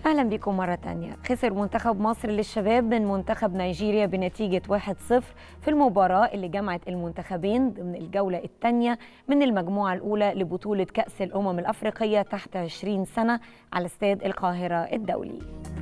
أهلا بكم مرة تانية خسر منتخب مصر للشباب من منتخب نيجيريا بنتيجة 1-0 في المباراة اللي جمعت المنتخبين ضمن الجولة الثانية من المجموعة الأولى لبطولة كأس الأمم الأفريقية تحت 20 سنة على استاد القاهرة الدولي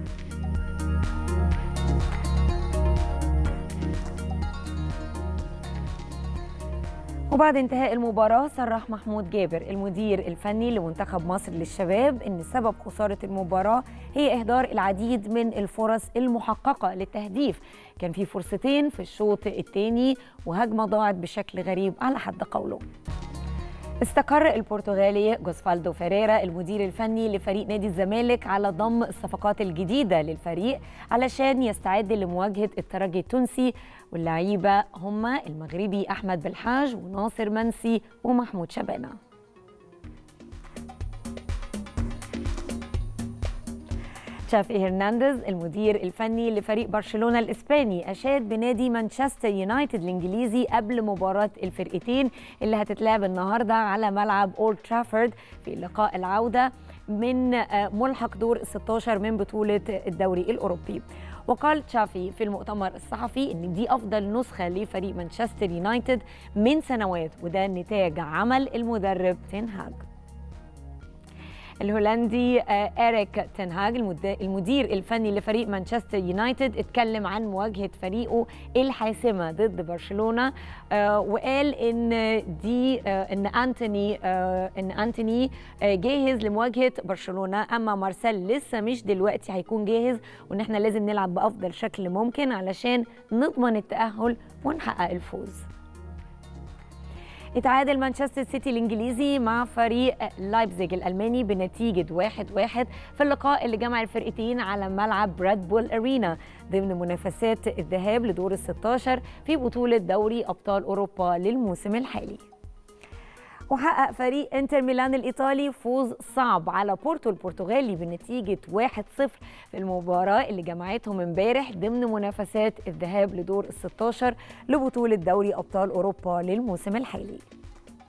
وبعد انتهاء المباراة صرح محمود جابر المدير الفني لمنتخب مصر للشباب ان سبب خسارة المباراة هي اهدار العديد من الفرص المحققة للتهديف كان في فرصتين في الشوط الثاني وهجمة ضاعت بشكل غريب على حد قوله استقر البرتغالي جوسفالدو فيريرا المدير الفني لفريق نادي الزمالك على ضم الصفقات الجديدة للفريق علشان يستعد لمواجهة الترجي التونسي واللعيبة هم المغربي أحمد بالحاج وناصر منسي ومحمود شبانة تشافي هرنانديز المدير الفني لفريق برشلونه الاسباني اشاد بنادي مانشستر يونايتد الانجليزي قبل مباراه الفرقتين اللي هتتلعب النهارده على ملعب اولد ترافورد في لقاء العوده من ملحق دور 16 من بطوله الدوري الاوروبي وقال تشافي في المؤتمر الصحفي ان دي افضل نسخه لفريق مانشستر يونايتد من سنوات وده نتاج عمل المدرب تنهاج الهولندي إريك تنهاج المدير الفني لفريق مانشستر يونايتد اتكلم عن مواجهة فريقه الحاسمة ضد برشلونة وقال ان دي ان انتوني ان انتوني جاهز لمواجهة برشلونة اما مارسيل لسه مش دلوقتي هيكون جاهز وان احنا لازم نلعب بافضل شكل ممكن علشان نضمن التأهل ونحقق الفوز اتعادل مانشستر سيتي الانجليزي مع فريق لايبزيج الالماني بنتيجه 1-1 واحد واحد في اللقاء اللي جمع الفرقتين على ملعب براد بول ارينا ضمن منافسات الذهاب لدور ال 16 في بطوله دوري ابطال اوروبا للموسم الحالي. وحقق فريق انتر ميلان الايطالي فوز صعب على بورتو البرتغالي بنتيجه 1-0 في المباراه اللي جمعتهم امبارح ضمن منافسات الذهاب لدور ال 16 لبطوله دوري ابطال اوروبا للموسم الحالي.